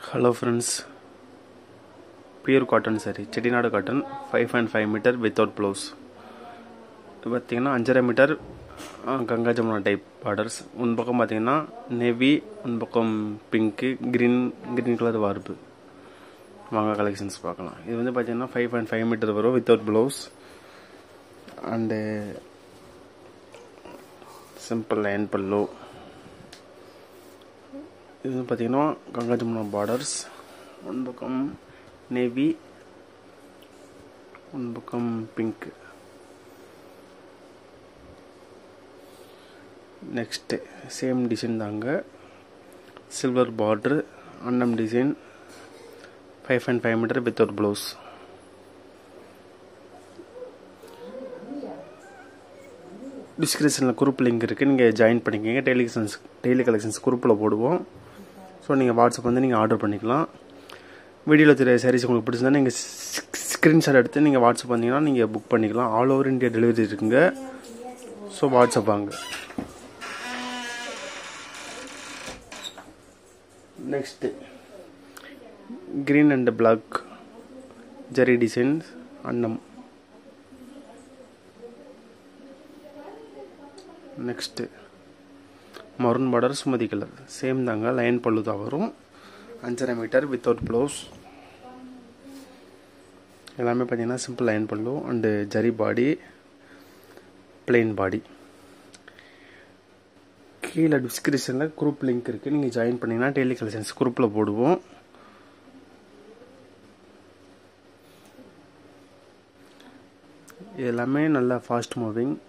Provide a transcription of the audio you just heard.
hello friends pure cotton sari Chettinad cotton five and five meter without blouse இது பார்த்தீங்கன்னா அஞ்சரை meter Ganga Jamuna type borders உன் பக்கம் பார்த்தீங்கன்னா நெவி உன் பக்கம் பிங்க்கு க்ரீன் க்ரீன் கலர் வார்ப்பு வாங்க கலெக்ஷன்ஸ் பார்க்கலாம் இது வந்து பார்த்தீங்கன்னா ஃபைவ் பாயிண்ட் ஃபைவ் மீட்டர் வரும் without blouse and simple line pallu இது வந்து பார்த்தீங்கன்னா கங்கா ஜமுனா பார்டர்ஸ் ஒன் பக்கம் நேவி ஒன் பக்கம் பிங்க் நெக்ஸ்ட்டு சேம் டிசைன் தாங்க சில்வர் பார்டர் அன்னம் design five and five meter without blouse டிஸ்கிரிப்ஷனில் குரூப் லிங்க் இருக்குது நீங்கள் ஜாயின் பண்ணிக்கோங்க டெய்லி கலெக்ஷன்ஸ் டெய்லி கலெக்ஷன்ஸ் குரூப்பில் போடுவோம் ஸோ நீங்கள் வாட்ஸ்அப் வந்து நீங்கள் ஆர்டர் பண்ணிக்கலாம் வீடியோவில் தெரிய சாரீஸ் உங்களுக்கு பிடிச்சிருந்தா நீங்கள் ஸ்க்ரீன்ஷாட் எடுத்து நீங்கள் வாட்ஸ்அப் வந்தீங்கன்னா நீங்கள் புக் பண்ணிக்கலாம் ஆல் ஓவர் இந்தியா டெலிவரி இருக்குங்க ஸோ வாட்ஸ்அப் வாங்க next green and black zari designs அன்னம் next maroon border Sumathi colour same தாங்க லைன் பல்லு தான் வரும் அஞ்சரை மீட்டர் வித்தவுட் ப்ளவுஸ் எல்லாமே பார்த்தீங்கன்னா simple line pallu and zari body plain body கீழே டிஸ்கிரிப்ஷனில் குரூப் லிங்க் இருக்குது நீங்கள் ஜாயின் பண்ணிங்கன்னா டெய்லி கலெக்ஷன்ஸ் குரூப்பில் போடுவோம் இது எல்லாமே நல்லா ஃபாஸ்ட் மூவிங்